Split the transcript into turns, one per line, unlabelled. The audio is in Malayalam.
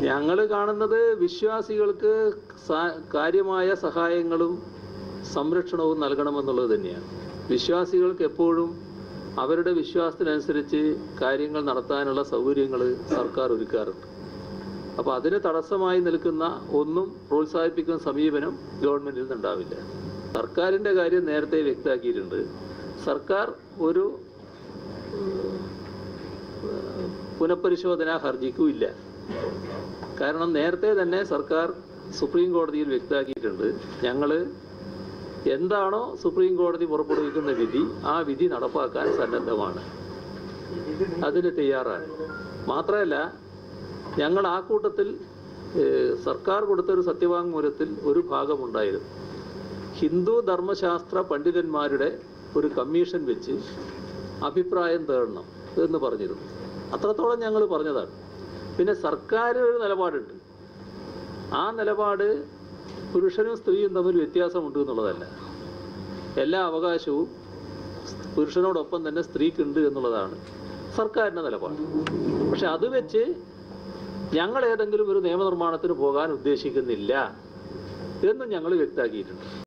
ഞങ്ങൾ കാണുന്നത് വിശ്വാസികൾക്ക് സാ- കാര്യമായ സഹായങ്ങളും സംരക്ഷണവും നൽകണമെന്നുള്ളത് തന്നെയാണ് വിശ്വാസികൾക്ക് എപ്പോഴും അവരുടെ വിശ്വാസത്തിനനുസരിച്ച് കാര്യങ്ങൾ നടത്താനുള്ള സൗകര്യങ്ങൾ സർക്കാർ ഒരുക്കാറുണ്ട് അപ്പോൾ അതിന് തടസ്സമായി നിൽക്കുന്ന ഒന്നും പ്രോത്സാഹിപ്പിക്കുന്ന സമീപനം ഗവൺമെന്റിൽ നിന്നുണ്ടാവില്ല സർക്കാരിൻ്റെ കാര്യം നേരത്തെ വ്യക്തമാക്കിയിട്ടുണ്ട് സർക്കാർ ഒരു ഏഹ്, പുനഃപരിശോധനാ ഹർജിക്കും ഇല്ല കാരണം നേരത്തെ തന്നെ സർക്കാർ സുപ്രീം കോടതിയിൽ വ്യക്തമാക്കിയിട്ടുണ്ട് ഞങ്ങൾ എന്താണോ സുപ്രീം കോടതി പുറപ്പെടുവിക്കുന്ന വിധി ആ വിധി നടപ്പാക്കാൻ സന്നദ്ധമാണ് അതിന് തയ്യാറാണ് മാത്രമല്ല ഞങ്ങൾ ആ കൂട്ടത്തിൽ ഏഹ്, സർക്കാർ കൊടുത്തൊരു സത്യവാങ്മൂലത്തിൽ ഒരു ഭാഗമുണ്ടായിരുന്നു ഹിന്ദു ധർമ്മശാസ്ത്ര പണ്ഡിതന്മാരുടെ ഒരു കമ്മീഷൻ വെച്ച് അഭിപ്രായം തേടണം എന്ന് പറഞ്ഞിരുന്നു അത്രത്തോളം ഞങ്ങൾ പറഞ്ഞതാണ് പിന്നെ സർക്കാർ ഒരു നിലപാടുണ്ട് ആ നിലപാട് പുരുഷനും സ്ത്രീയും തമ്മിൽ വ്യത്യാസമുണ്ട് എന്നുള്ളതല്ല എല്ലാ അവകാശവും പുരുഷനോടൊപ്പം തന്നെ സ്ത്രീക്കുണ്ട് എന്നുള്ളതാണ് സർക്കാരിൻ്റെ നിലപാട് പക്ഷെ അത് വെച്ച് ഞങ്ങൾ ഏതെങ്കിലും ഒരു നിയമനിർമ്മാണത്തിന് പോകാൻ ഉദ്ദേശിക്കുന്നില്ല എന്നും ഞങ്ങൾ വ്യക്തമാക്കിയിട്ടുണ്ട്